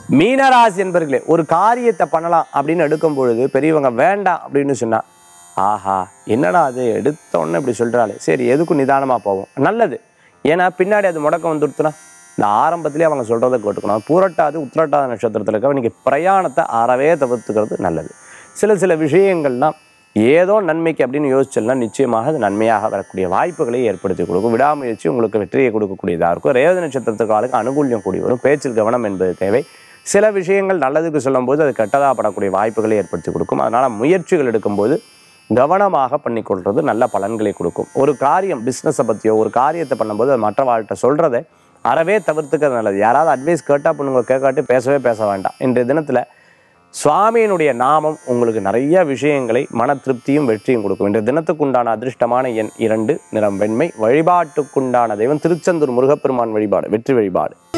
மீனராசி என்பர்களே ஒரு காரியத்தை பண்ணலாம் அப்படின்னு எடுக்கும் பொழுது பெரியவங்க வேண்டாம் அப்படின்னு சொன்னா ஆஹா என்னடா அது எடுத்த உடனே இப்படி சொல்றாளே சரி எதுக்கும் நிதானமாக போவோம் நல்லது ஏன்னா பின்னாடி அது முடக்கம் வந்துடுத்துனா இந்த ஆரம்பத்திலே அவங்க சொல்கிறத கேட்டுக்கணும் பூரட்டாது உத்திரட்டாத நட்சத்திரத்தில் இருக்க இன்னைக்கு பிரயாணத்தை அறவே தவிர்த்துக்கிறது நல்லது சில சில விஷயங்கள்லாம் ஏதோ நன்மைக்கு அப்படின்னு யோசிச்சோம்னா நிச்சயமாக அது நன்மையாக வரக்கூடிய வாய்ப்புகளை ஏற்படுத்தி கொடுக்கும் விடாமுயற்சி உங்களுக்கு வெற்றியை கொடுக்கக்கூடியதாக இருக்கும் ரேவதி நட்சத்திரத்துக்காலுக்கு அனுகூல்யம் கூடி வரும் பேச்சில் கவனம் என்பது தேவை சில விஷயங்கள் நல்லதுக்கு சொல்லும்போது அது கெட்டதாக படக்கூடிய வாய்ப்புகளை ஏற்படுத்தி கொடுக்கும் அதனால் முயற்சிகள் எடுக்கும்போது கவனமாக பண்ணிக்கொள்வது நல்ல பலன்களை கொடுக்கும் ஒரு காரியம் பிஸ்னஸை பற்றியோ ஒரு காரியத்தை பண்ணும்போது அது மற்றவாழ்கிட்ட சொல்கிறத அறவே தவிர்த்துக்கிறது நல்லது யாராவது அட்வைஸ் கேட்டால் பண்ணுங்க கேட்காட்டி பேசவே பேச வேண்டாம் இன்றைய தினத்தில் சுவாமியினுடைய நாமம் உங்களுக்கு நிறைய விஷயங்களை மன திருப்தியும் வெற்றியும் கொடுக்கும் இன்றைய தினத்துக்குண்டான அதிர்ஷ்டமான எண் இரண்டு நிறம் வெண்மை வழிபாட்டுக்குண்டான தெய்வம் திருச்செந்தூர் முருகப்பெருமான் வழிபாடு வெற்றி வழிபாடு